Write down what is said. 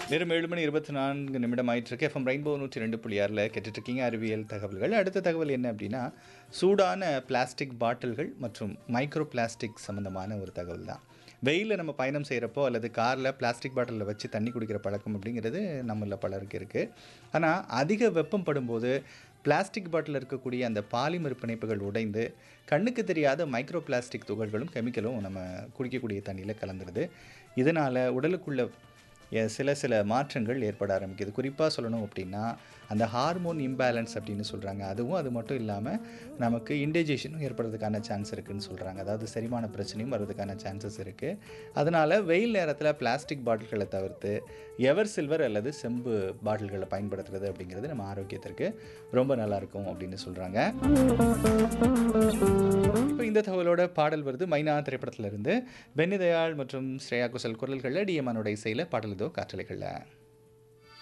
நேரம் ஏழு மணி இருபத்தி நான்கு நிமிடம் ஆயிட்டு இருக்கு எஃப்எம் ரெயின்போ நூற்றி ரெண்டு புள்ளி ஆறில் கேட்டுட்ருக்கீங்க அறிவியல் தகவல்கள் அடுத்த தகவல் என்ன அப்படின்னா சூடான பிளாஸ்டிக் பாட்டில்கள் மற்றும் மைக்ரோ பிளாஸ்டிக் சம்மந்தமான ஒரு தகவல் தான் வெயிலில் நம்ம பயணம் செய்கிறப்போ அல்லது காரில் பிளாஸ்டிக் பாட்டிலில் வச்சு தண்ணி குடிக்கிற பழக்கம் அப்படிங்கிறது நம்மள பலருக்கு இருக்குது ஆனால் அதிக வெப்பம் படும்போது பிளாஸ்டிக் பாட்டிலில் இருக்கக்கூடிய அந்த பாலிமர் பிணைப்புகள் உடைந்து கண்ணுக்கு தெரியாத மைக்ரோ பிளாஸ்டிக் துகள்களும் கெமிக்கலும் நம்ம குடிக்கக்கூடிய தண்ணியில் கலந்துடுது இதனால் உடலுக்குள்ள எ- சில சில மாற்றங்கள் ஏற்பட ஆரம்பிக்குது குறிப்பாக சொல்லணும் அப்படின்னா அந்த ஹார்மோன் இம்பேலன்ஸ் அப்படின்னு சொல்கிறாங்க அதுவும் அது மட்டும் இல்லாமல் நமக்கு இன்டைஜேஷனும் ஏற்படுறதுக்கான சான்ஸ் இருக்குன்னு சொல்கிறாங்க அதாவது செரிமான பிரச்சனையும் வர்றதுக்கான சான்சஸ் இருக்குது அதனால் வெயில் நேரத்தில் பிளாஸ்டிக் பாட்டில்களை தவிர்த்து எவர் சில்வர் அல்லது செம்பு பாட்டில்களை பயன்படுத்துறது அப்படிங்கிறது நம்ம ஆரோக்கியத்திற்கு ரொம்ப நல்லாயிருக்கும் அப்படின்னு சொல்கிறாங்க இப்போ இந்த தகவலோட பாடல் வருது மைனா திரைப்படத்திலிருந்து பென்னி தயாள் மற்றும் ஸ்ரேயா குசல் குரல்களில் டிஎம்ஆனோட இசையில் பாடல் இதோ காற்றலைகளில்